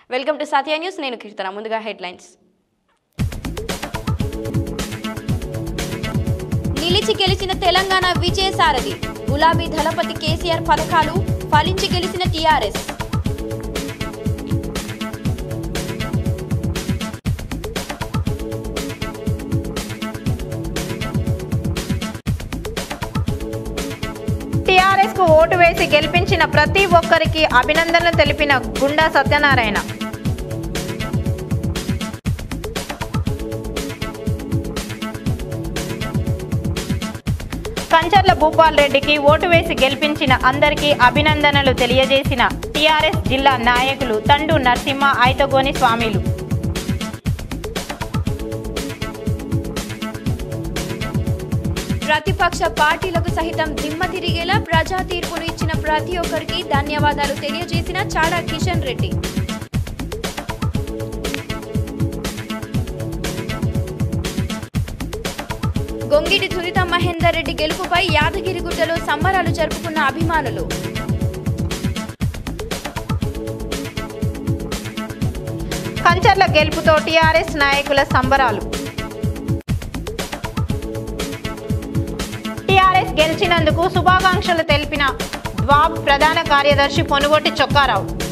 welcome to Satya news నేను కీర్తన ముందుగా headlines నిలిచి గెలిచిన తెలంగాణ విజయసారథి గులాబీ దళపతి కేసీఆర్ పథకాలు ఫలించి గెలిచిన టీఆర్ఎస్ టీఆర్ఎస్ కు ఓటు వేసి గెలిపించిన ప్రతి ఒక్కరికి అభినందనలు తెలిపిన గుండా సత్యనారాయణ కంచర్ల భూపాల్ రెడ్డికి ఓటు వేసి గెలిపించిన అందరికీ అభినందనలు తెలియజేసిన టీఆర్ఎస్ జిల్లా నాయకులు తండు నరసింహ ఐతగోని స్వామిలు ప్రతిపక్ష పార్టీలకు సహితం దిమ్మ తిరిగేలా ప్రజా తీర్పును ఇచ్చిన ప్రతి ఒక్కరికి ధన్యవాదాలు తెలియజేసిన చాడా కిషన్ రెడ్డి గొంగిడి తురిత మహేందర్ రెడ్డి గెలుపుపై యాదగిరిగుట్టలో సంబరాలు జరుపుకున్న అభిమానులు కంచర్ల గెలుపుతో టీఆర్ఎస్ నాయకుల సంబరాలు టీఆర్ఎస్ గెలిచినందుకు శుభాకాంక్షలు తెలిపిన ద్వాబ్ ప్రధాన కార్యదర్శి పొనుగోటి చొక్కారావు